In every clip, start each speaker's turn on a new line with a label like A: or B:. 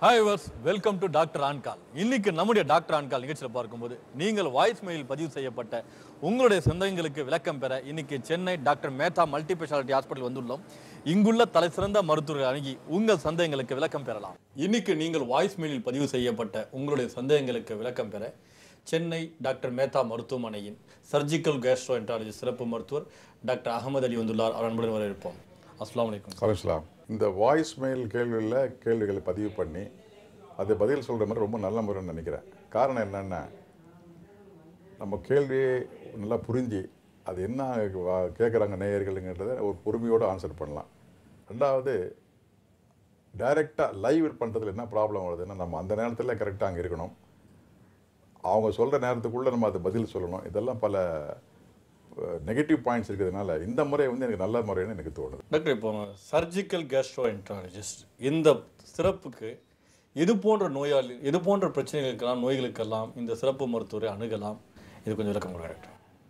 A: Hi viewers welcome to doctor on call இன்னைக்கு நம்முடைய doctor on call நிகழ்ச்சியில் பார்க்கும்போது நீங்கள் வாய்ஸ் மெயில் பதிவு செய்யப்பட்ட உங்களுடைய சொந்தங்களுக்கு விளக்கம் பெற இன்னைக்கு Chennai doctor Mehta multi speciality hospital வந்துள்ளோம் இங்குள்ள தலை சிறந்த மருத்துவர்கள் அணுகி உங்கள் சந்தேகங்களுக்கு விளக்கம் பெறலாம் இன்னைக்கு நீங்கள் வாய்ஸ் மெயிலில் பதிவு செய்யப்பட்ட உங்களுடைய சந்தேகங்களுக்கு விளக்கம் பெற சென்னை டாக்டர் மேத்தா மருத்துவமனையின் சர்ஜிக்கல் கேஸ்ட்ரோஎன்டாலஜி சிறப்பு மருத்துவர் டாக்டர் அகமது அலி வந்துள்ளார் அவர் அன்புடன் வரவேற்போம் அஸ்ஸலாமு அலைக்கும்
B: அலிஸ்லாம் இந்த வாய்ஸ் மெயில் கேள்வியில் கேள்விகளை பதிவு பண்ணி அது பதில் சொல்கிற மாதிரி ரொம்ப நல்ல முறைன்னு நினைக்கிறேன் காரணம் என்னென்னா நம்ம கேள்வியை நல்லா புரிஞ்சு அது என்ன வா- கேட்குறாங்க நேயர்களுங்கிறத ஒரு பொறுமையோடு ஆன்சர் பண்ணலாம் ரெண்டாவது டைரெக்டாக லைவ் பண்ணுறதுல என்ன ப்ராப்ளம் வருதுன்னா நம்ம அந்த நேரத்தில் கரெக்டாக அங்கே இருக்கணும் அவங்க சொல்கிற நேரத்துக்குள்ளே நம்ம அது பதில் சொல்லணும் இதெல்லாம் பல நெகட்டிவ் பாயிண்ட்ஸ் இருக்கிறதுனால இந்த முறை வந்து எனக்கு நல்ல முறைன்னு எனக்கு தோணுது
A: டாக்டர் இப்போ சர்ஜிக்கல் கேஸ்ட்ரோஎன்ட்ராலஜிஸ்ட் இந்த சிறப்புக்கு இது போன்ற நோயாளி இது போன்ற பிரச்சனைகளுக்கெல்லாம் நோய்களுக்கெல்லாம் இந்த சிறப்பு மருத்துவரை அணுகலாம் இது கொஞ்சம் விளக்கம் கொடுங்க டாக்டர்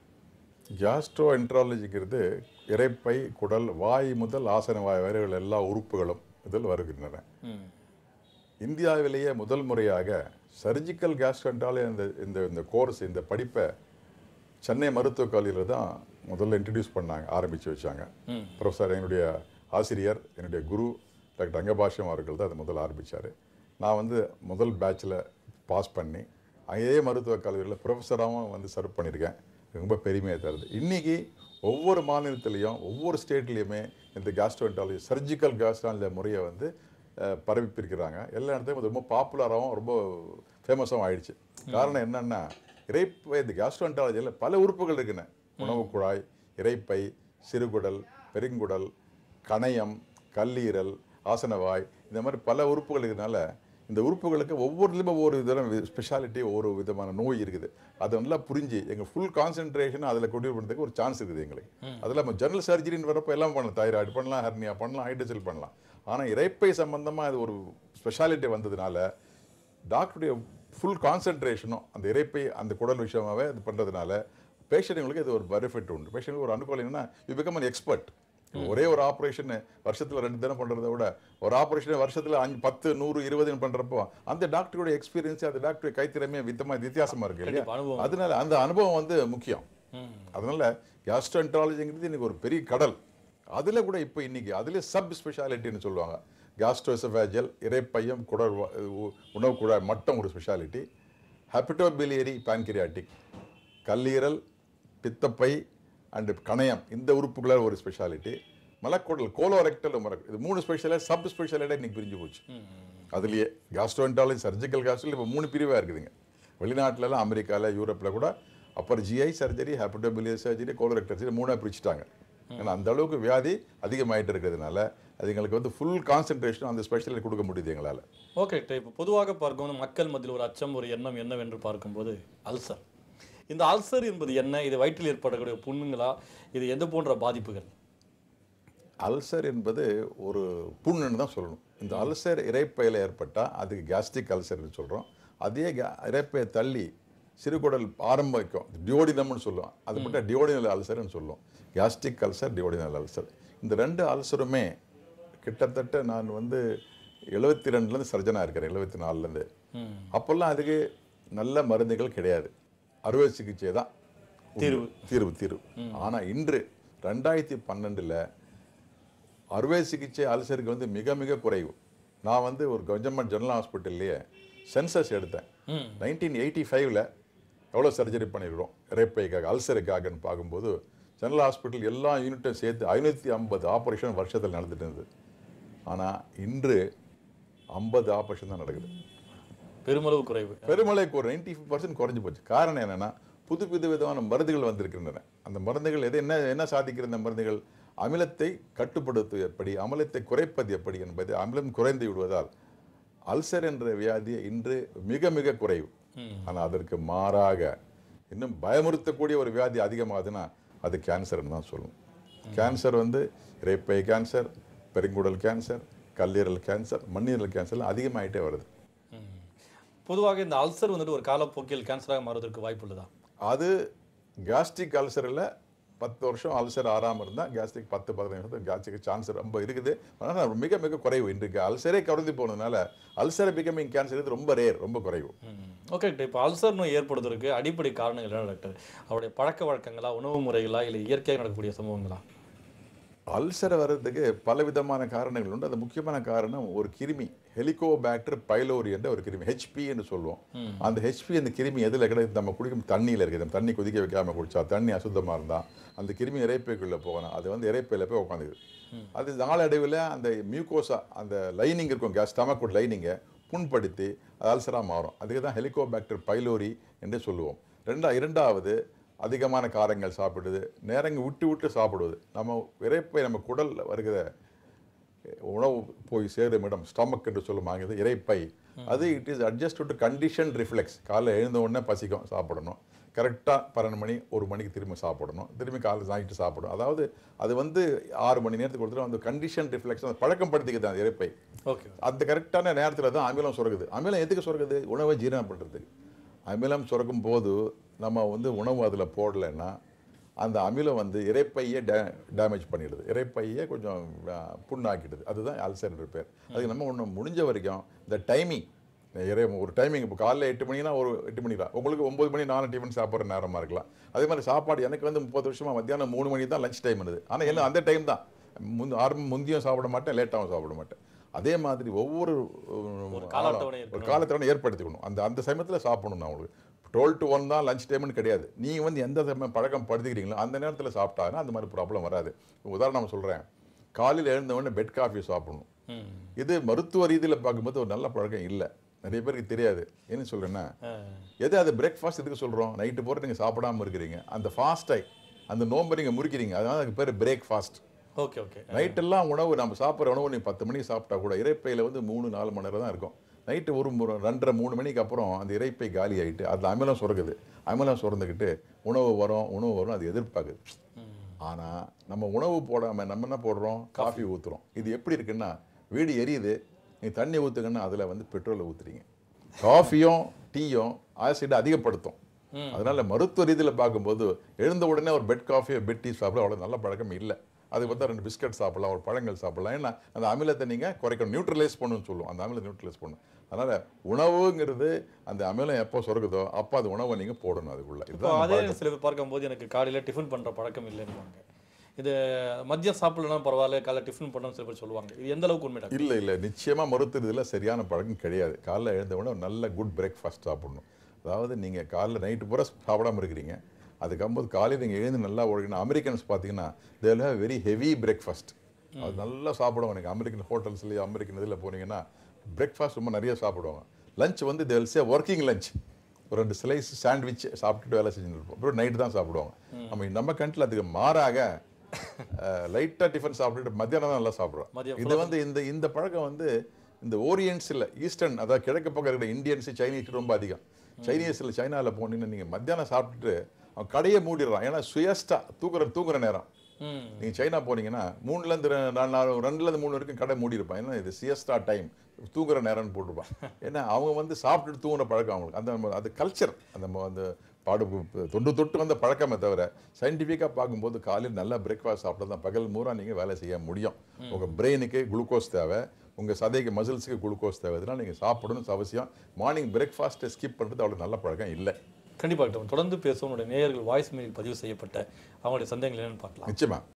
B: ஜாஸ்ட்ரோ என்ட்ராலஜிங்கிறது இரைப்பை குடல் வாய் முதல் ஆசன வாய் வரைகள் எல்லா உறுப்புகளும் இதில் வருகின்றன
A: ம்
B: இந்தியாவிலேயே முதல் முறையாக சர்ஜிக்கல் கேஸ்ட்ரோன்டாலே இந்த இந்த இந்த கோர்ஸ் இந்த படிப்பை சென்னை மருத்துவக் கல்லூரியில் தான் முதல்ல இன்ட்ரடியூஸ் பண்ணாங்க ஆரம்பித்து வச்சாங்க ப்ரொஃபஸர் என்னுடைய ஆசிரியர் என்னுடைய குரு டாக்டர் அங்கபாஷ்யம் அவர்கள் தான் அதை முதல்ல ஆரம்பித்தார் நான் வந்து முதல் பேட்சில் பாஸ் பண்ணி அதே மருத்துவக் கல்லூரியில் ப்ரொஃபஸராகவும் வந்து சர்வ் பண்ணியிருக்கேன் ரொம்ப பெருமையாக தருது இன்றைக்கி ஒவ்வொரு மாநிலத்திலையும் ஒவ்வொரு ஸ்டேட்லேயுமே இந்த கேஸ்ட்ரோன்டாலஜி சர்ஜிக்கல் கேஸ்ட்ராலஜி முறையை வந்து அஹ், பரப்பியிருக்கிறாங்க எல்லா இடத்துலையும் அது ரொம்ப பாப்புலராகவும் ரொம்ப ஃபேமஸாகவும் ஆயிடுச்சு காரணம் என்னன்னா இறைப்பை இந்த கேஸ்ட்ரோன்டாலஜியில் பல உறுப்புகள் இருக்குன்னு உணவு குழாய் இறைப்பை சிறுகுடல் பெருங்குடல் கணையம் கல்லீரல் ஆசனவாய் இந்த மாதிரி பல உறுப்புகள் இருக்கிறதுனால இந்த உறுப்புகளுக்கு ஒவ்வொருலையும் ஒவ்வொரு விதமான ஸ்பெஷாலிட்டி ஒவ்வொரு விதமான நோய் இருக்குது அதை நல்லா புரிஞ்சு எங்கள் ஃபுல் கான்சென்ட்ரேஷன் அதில் கொண்டு பண்ணுறதுக்கு ஒரு சான்ஸ் இருக்குது எங்களுக்கு அதில் நம்ம ஜெனரல் சர்ஜரின்னு வரப்போ எல்லாம் பண்ணலாம் தைராய்டு பண்ணலாம் ஹர்னியா பண்ணலாம் ஹைட்ரஜல் பண்ணலாம் ஆனால் இறைப்பை சம்பந்தமாக அது ஒரு ஸ்பெஷாலிட்டி வந்ததுனால டாக்டருடைய ஃபுல் கான்சென்ட்ரேஷனும் அந்த இறைப்பை அந்த குடல் விஷயமாகவே அது பண்ணுறதுனால பேஷண்ட்டுங்களுக்கு இது ஒரு பெனிஃபிட் உண்டு பேஷண்ட்டுக்கு ஒரு அனுகூலம் என்னன்னா யூ பிகம் an எக்ஸ்பர்ட் ஒரே ஒரு ஆப்ரேஷன் வருஷத்தில் ரெண்டு தினம் பண்ணுறத விட ஒரு ஆப்ரேஷன் வருஷத்தில் அஞ்சு பத்து நூறு இருபதுன்னு பண்ணுறப்போ அந்த டாக்டருடைய எக்ஸ்பீரியன்ஸ் அந்த டாக்டருடைய கைத்திறமையே வித்தமாக வித்தியாசமாக இருக்கு இல்லையா
A: கண்டிப்பா, அனுபவம்.
B: அதனால அந்த அனுபவம் வந்து முக்கியம் அதனால கேஸ்ட்ரோன்ட்ராலஜிங்கிறது இன்னைக்கு ஒரு பெரிய கடல் அதில் கூட இப்போ இன்னைக்கு அதிலே சப் ஸ்பெஷாலிட்டின்னு சொல்லுவாங்க கேஸ்ட்ரோசஃபேஜல் இறைப்பையம் குடல் வ- உ- உணவு குழாய் மட்டும் ஒரு ஸ்பெஷாலிட்டி ஹெப்படோபிலியரி பான்கிரியாட்டிக் கல்லீரல் பித்தப்பை அண்டு கணையம் இந்த உறுப்புகள ஒரு ஸ்பெஷாலிட்டி மலக்குடல் கோலோரெக்டல் மரக் இது மூணு ஸ்பெஷலாக சப் ஸ்பெஷாலிட்டாக இன்னைக்கு பிரிஞ்சு போச்சு அதுலேயே கேஸ்ட்ரோன்டாலஜி சர்ஜிக்கல் கேஸ்ட்ரல் இப்போ மூணு பிரிவாக இருக்குதுங்க வெளிநாட்டிலலாம் அமெரிக்காவில் யூரோப்பில் கூட upper GI surgery hepatobiliary surgery colorectal surgery மூணாக பிரிச்சுட்டாங்க ஏன்னா அந்த அளவுக்கு வியாதி அதிகமாயிட்டு இருக்கிறதுனால அது எங்களுக்கு வந்து ஃபுல் கான்சென்ட்ரேஷன் அந்த ஸ்பெஷலிட்டி கொடுக்க முடியுது எங்களால்
A: ஓகே டாக்டர் இப்போ பொதுவாக பார்க்கும்போது மக்கள் மத்தியில் ஒரு அச்சம் ஒரு எண்ணம் என்னவென்று பார்க்கும்போது அல்சர் இந்த அல்சர் என்பது என்ன இது வயிற்றில் ஏற்படக்கூடிய புண்ணுங்களா இது எந்த போன்ற பாதிப்புகள்
B: அல்சர் என்பது ஒரு புண்ணுன்னு தான் சொல்லணும் இந்த அல்சர் இறைப்பையில் ஏற்பட்டால் அதுக்கு கேஸ்ட்ரிக் அல்சர்னு சொல்கிறோம் அதே கே- இறைப்பையை தள்ளி சிறுகுடல் ஆரம்பிக்கும் டியோடினம்னு சொல்லுவோம் அது மட்டும் டியோடினல் அல்சர்னு சொல்லுவோம் கேஸ்ட்ரிக் அல்சர் டியோடினல் அல்சர் இந்த ரெண்டு அல்சருமே கிட்டத்தட்ட நான் வந்து எழுபத்தி ரெண்டுலேருந்து சர்ஜனாக இருக்கிறேன் எழுபத்தி நாலுலேருந்து அப்போல்லாம் அதுக்கு நல்ல மருந்துகள் கிடையாது அறுவை சிகிச்சை தான் தீர்வு தீர்வு தீர்வு ஆனால் இன்று ரெண்டாயிரத்தி பன்னெண்டில் அறுவை சிகிச்சை அல்சருக்கு வந்து மிக மிக குறைவு நான் வந்து ஒரு கவர்மெண்ட் ஜெனரல் ஹாஸ்பிட்டல்லையே சென்சஸ் எடுத்தேன் நைன்டீன் எயிட்டி ஃபைவ்ல எவ்வளோ சர்ஜரி பண்ணியிருக்கிறோம் இறைப்பைக்காக அல்சருக்காகன்னு பார்க்கும்போது ஜெனரல் ஹாஸ்பிட்டல் எல்லா யூனிட்டும் சேர்த்து ஐநூற்றி ஐம்பது ஆப்ரேஷன் வருஷத்தில் நடந்துட்டு இருந்தது ஆனால் இன்று ஐம்பது ஆப்ரேஷன் தான் நடக்குது
A: பெருமளவு குறைவு
B: பெருமளைக்கு ஒரு நைன்டி பர்சன்ட் குறைஞ்சு போச்சு காரணம் என்னன்னா புது புது விதமான மருந்துகள் வந்திருக்கின்றன அந்த மருந்துகள் எது என்ன என்ன சாதிக்கிற இந்த மருந்துகள் அமிலத்தை கட்டுப்படுத்துவது எப்படி அமிலத்தை குறைப்பது எப்படி என்பது அமிலம் குறைந்து விடுவதால் அல்சர் என்ற வியாதி இன்று மிக மிக குறைவு ஆனால் அதற்கு மாறாக இன்னும் பயமுறுத்தக்கூடிய ஒரு வியாதி அதிகமாகுதுன்னா அது கேன்சர்னு தான் சொல்லணும் கேன்சர் வந்து இரைப்பை கேன்சர் பெருங்குடல் கேன்சர் கல்லீரல் கேன்சர் மண்ணீரல் கேன்சர்லாம் அதிகமாயிட்டே வருது
A: பொதுவாக இந்த அல்சர் வந்துட்டு ஒரு காலப்போக்கில் கேன்சராக மாறுவதற்கு வாய்ப்பு உள்ளதா
B: அது கேஸ்ட்ரிக் அல்சரில் பத்து வருஷம் அல்சர் ஆறாமல் இருந்தால் கேஸ்ட்ரிக் பத்து பதினஞ்சு வருஷம் கேஸ்ட்ரிக் சான்ஸ் ரொம்ப இருக்குது ஆனால் மிக மிக குறைவு இன்றைக்கு அல்சரே குறைந்து போனதுனால அல்சரை பிகமிங் கேன்சர் இது ரொம்ப ரேர் ரொம்ப குறைவு
A: ஓகே டாக்டர் இப்போ அல்சர் நோய் ஏற்படுவதற்கு அடிப்படை காரணங்கள் என்ன டாக்டர் அவருடைய பழக்க வழக்கங்களா உணவு முறைகளா இல்லை இயற்கையாக நடக்கக்கூடிய சம்பவங்களா
B: அல்சர் வர்றதுக்கு பலவிதமான காரணங்கள் உண்டு அது முக்கியமான காரணம் ஒரு கிருமி ஹெலிகோபாக்டர் பைலோரி என்ற ஒரு கிருமி ஹெச்பி என்று சொல்லுவோம் அந்த ஹெச்பி அந்த கிருமி எதில் கிடையாது நம்ம குடிக்கும் தண்ணியில் இருக்குது நம்ம தண்ணி கொதிக்க வைக்காம குடிச்சா தண்ணி அசுத்தமாக இருந்தால் அந்த கிருமி இறைப்பைக்குள்ளே போகணும் அது வந்து இறைப்பையில் போய் உட்காந்துக்குது அது நாளடைவில் அந்த மியூகோசா அந்த லைனிங் இருக்கும் கேஸ் ஸ்டமக் லைனிங்கை புண்படுத்தி அது அல்சராக மாறும் அதுக்கு தான் ஹெலிகோபாக்டர் பைலோரி என்று சொல்லுவோம் ரெண்டா இரண்டாவது அதிகமான காரங்கள் சாப்பிடுது நேரங்க விட்டு விட்டு சாப்பிடுவது நம்ம இறைப்பை நம்ம குடல்ல வருகிற உணவு போய் சேரும் இடம் ஸ்டமக் என்று சொல்லும் ஆங்கில இறைப்பை அது it is adjust to condition reflex காலைல எழுந்த உடனே பசிக்கும் சாப்பிடணும் கரெக்டாக பன்னெண்டு மணி ஒரு மணிக்கு திரும்ப சாப்பிடணும் திரும்பி காலைல சாப்பிட்டு சாப்பிடணும் அதாவது அது வந்து ஆறு மணி நேரத்துக்கு கொடுத்துட்டு அந்த கண்டிஷன் ரிஃப்ளெக்ஸ் அந்த பழக்கம் படுத்திக்குது அந்த இறைப்பை
A: ஓகே
B: அந்த கரெக்டான நேரத்தில் தான் அமிலம் சுரக்குது அமிலம் எதுக்கு சுரக்குது உணவை ஜீரணம் பண்ணுறதுக்கு அமிலம் சுரக்கும் போது நம்ம வந்து உணவு அதில் போடலைன்னா அந்த அமிலம் வந்து இறைப்பையை டே டேமேஜ் பண்ணிடுது இறைப்பையை கொஞ்சம் ஆ, புண்ணாக்கிடுது அதுதான் அல்சர் ரிப்பேர் அதுக்கு நம்ம ஒன்று முடிஞ்ச வரைக்கும் இந்த டைமிங் இறை ஒரு டைமிங் இப்போ காலைல எட்டு மணினா ஒரு எட்டு மணி தான் உங்களுக்கு ஒம்பது மணி நாலு டிஃபன் சாப்பிட்ற நேரமாக இருக்கலாம் அதே மாதிரி சாப்பாடு எனக்கு வந்து முப்பது வருஷமா மத்தியானம் மூணு மணி தான் லஞ்ச் டைம் இருந்தது ஆனால் எல்லாம் அந்த டைம் தான் முந்தி ஆரம்பம் முந்தியும் சாப்பிட மாட்டேன் லேட்டாகவும் சாப்பிட மாட்டேன் அதே மாதிரி ஒவ்வொரு
A: ஒரு கால அட்டவணை
B: ஒரு காலத்தவணை ஏற்படுத்திக்கணும் அந்த அந்த சமயத்தில் சாப்பிடணும் நான் உங்களுக்கு டுவெல் டு ஒன் தான் லஞ்ச் டைம்னு கிடையாது நீங்கள் வந்து எந்த சமயம் பழக்கம் படுத்திக்கிறீங்களோ அந்த நேரத்தில் சாப்பிட்டாங்கன்னா அந்த மாதிரி ப்ராப்ளம் வராது உதாரணம் சொல்கிறேன் காலையில் எழுந்த உடனே பெட் காஃபி சாப்பிடணும்
A: ம்
B: இது மருத்துவ ரீதியில் பார்க்கும்போது ஒரு நல்ல பழக்கம் இல்லை நிறைய பேருக்கு தெரியாது என்ன சொல்கிறேன்னா
A: ஆ.
B: எது அது பிரேக்ஃபாஸ்ட் எதுக்கு சொல்கிறோம் நைட்டு போகிற நீங்கள் சாப்பிடாம இருக்கிறீங்க அந்த ஃபாஸ்ட்டை அந்த நோம்பை நீங்கள் முறிக்கிறீங்க அதனால அதுக்கு பேர் பிரேக்ஃபாஸ்ட்
A: ஓகே ஓகே
B: நைட்டெல்லாம் உணவு நம்ம சாப்பிட்ற உணவு நீ பத்து மணிக்கு சாப்பிட்டா கூட இறைப்பையில் வந்து மூணு நாலு மணி நேரம் தான் இருக்கும் நைட்டு ஒரு மு- ரெண்டரை மூணு மணிக்கு அப்புறம் அந்த இறைப்பை காலி ஆகிட்டு அதில் அமிலம் சுரக்குது அமிலம் சுரந்துக்கிட்டு உணவு வரும் உணவு வரும் அது எதிர்பார்க்குது ஆனால் நம்ம உணவு போடாமல் நம்ம என்ன போடுறோம் காஃபி ஊற்றுறோம் இது எப்படி இருக்குன்னா வீடு எரியுது நீ தண்ணி ஊற்றுங்கன்னா அதில் வந்து பெட்ரோலை ஊற்றுறீங்க காஃபியும் டீயும் ஆசிட் அதிகப்படுத்தும் அதனால மருத்துவ ரீதியில் பார்க்கும்போது எழுந்த உடனே ஒரு பெட் காஃபி பெட் டீ சாப்பிட அவ்வளோ நல்ல பழக்கம் இல்லை அதுக்கு பார்த்தா ரெண்டு பிஸ்கட் சாப்பிடலாம் ஒரு பழங்கள் சாப்பிடலாம் ஏன்னா அந்த அமிலத்தை நீங்கள் குறைக்கணும் நியூட்ரலைஸ் பண்ணணும்னு சொல்லுவோம் அந்த அமிலத்தை நியூட்ரலைஸ் பண்ணணும் அதனால உணவுங்கிறது அந்த அமிலம் எப்போ சுரக்குதோ அப்போ அது உணவை நீங்கள் போடணும் அதுக்குள்ள
A: இப்போ
B: இதுதான்
A: அதே சில பேர் பார்க்கும்போது எனக்கு காலையில் டிஃபன் பண்ணுற பழக்கம் இல்லைன்னுவாங்க இது மதியம் சாப்பிடலாம் பரவாயில்ல காலைல டிஃபன் பண்ணணும் சில பேர் சொல்லுவாங்க இது எந்த அளவுக்கு உண்மை டாக்டர்
B: இல்லை இல்லை நிச்சயமாக மருத்துவத்தில் சரியான பழக்கம் கிடையாது காலைல எழுந்த உடனே ஒரு நல்ல குட் பிரேக்ஃபாஸ்ட் சாப்பிடணும் அதாவது நீங்கள் காலைல நைட்டு பூரா சாப்பிடாம இருக்கிறீங்க அதுக்கப்புறம் காலையில் நீங்கள் எழுந்து நல்லா ஓடிக்கணும் அமெரிக்கன்ஸ் பார்த்தீங்கன்னா தேல் ஹேவ் வெரி ஹெவி பிரேக்ஃபாஸ்ட் அது நல்லா சாப்பிடுவாங்க நீங்கள் அமெரிக்கன் ஹோட்டல்ஸ்லேயே அமெரிக்கன் இதில் போனீங்கன்னா பிரேக்ஃபாஸ்ட் ரொம்ப நிறைய சாப்பிடுவாங்க லஞ்ச் வந்து தேல் சே ஒர்க்கிங் லஞ்ச் ஒரு ரெண்டு ஸ்லைஸ் சாண்ட்விச் சாப்பிட்டுட்டு வேலை செஞ்சுட்டு இருப்போம் அப்புறம் நைட்டு தான் சாப்பிடுவாங்க நம்ம நம்ம கண்ட்ரில் அதுக்கு மாறாக லைட்டாக டிஃபன் சாப்பிட்டுட்டு மத்தியானம் தான் நல்லா சாப்பிடுறோம்
A: மதியம்
B: இது வந்து இந்த இந்த பழக்கம் வந்து இந்த ஓரியன்ஸில் ஈஸ்டர்ன் அதாவது கிழக்கு பக்கம் இருக்கிற இந்தியன்ஸ் சைனீஸ் ரொம்ப அதிகம் சைனீஸில் சைனாவில் போனீங்கன்னா நீங்கள் மத்தியானம் சாப்பிட்டுட்டு அவன் கடையை மூடிடுறான் ஏன்னா சுயஸ்டா தூக்குற தூங்குற நேரம்
A: ம்
B: நீங்கள் சைனா போனீங்கன்னா மூணுலேருந்து நாலு நாலு ரெண்டுலேருந்து மூணு வரைக்கும் கடை மூடி இருப்பான் ஏன்னா இது சியஸ்டா டைம் தூங்குற நேரம்னு போட்டிருப்பான் ஏன்னா அவங்க வந்து சாப்பிட்டுட்டு தூங்குற பழக்கம் அவங்களுக்கு அந்த ம- அது கல்ச்சர் அந்த ம- அந்த பாடு தொண்டு தொட்டு வந்த பழக்கமே தவிர சயின்டிஃபிக்காக பார்க்கும்போது காலையில் நல்லா பிரேக்ஃபாஸ்ட் சாப்பிட்டா தான் பகல் மூரா நீங்கள் வேலை செய்ய முடியும் உங்கள் பிரெயினுக்கு குளுக்கோஸ் தேவை உங்கள் சதைக்கு மசில்ஸுக்கு குளுக்கோஸ் தேவை இதெல்லாம் நீங்கள் சாப்பிடணும் அவசியம் மார்னிங் பிரேக்ஃபாஸ்ட்டை ஸ்கிப் பண்ணுறது அவ்வளோ நல்ல பழக்கம் இல்லை
A: கண்டிப்பாக டாக்டர் தொடர்ந்து பேசுவோம் உங்களுடைய நேயர்கள் வாய்ஸ் மெயில் பதிவு செய்யப்பட்ட அவங்களுடைய சந்தேகங்கள் என்னன்னு பார்க்கலாம்
B: நிச்சயமா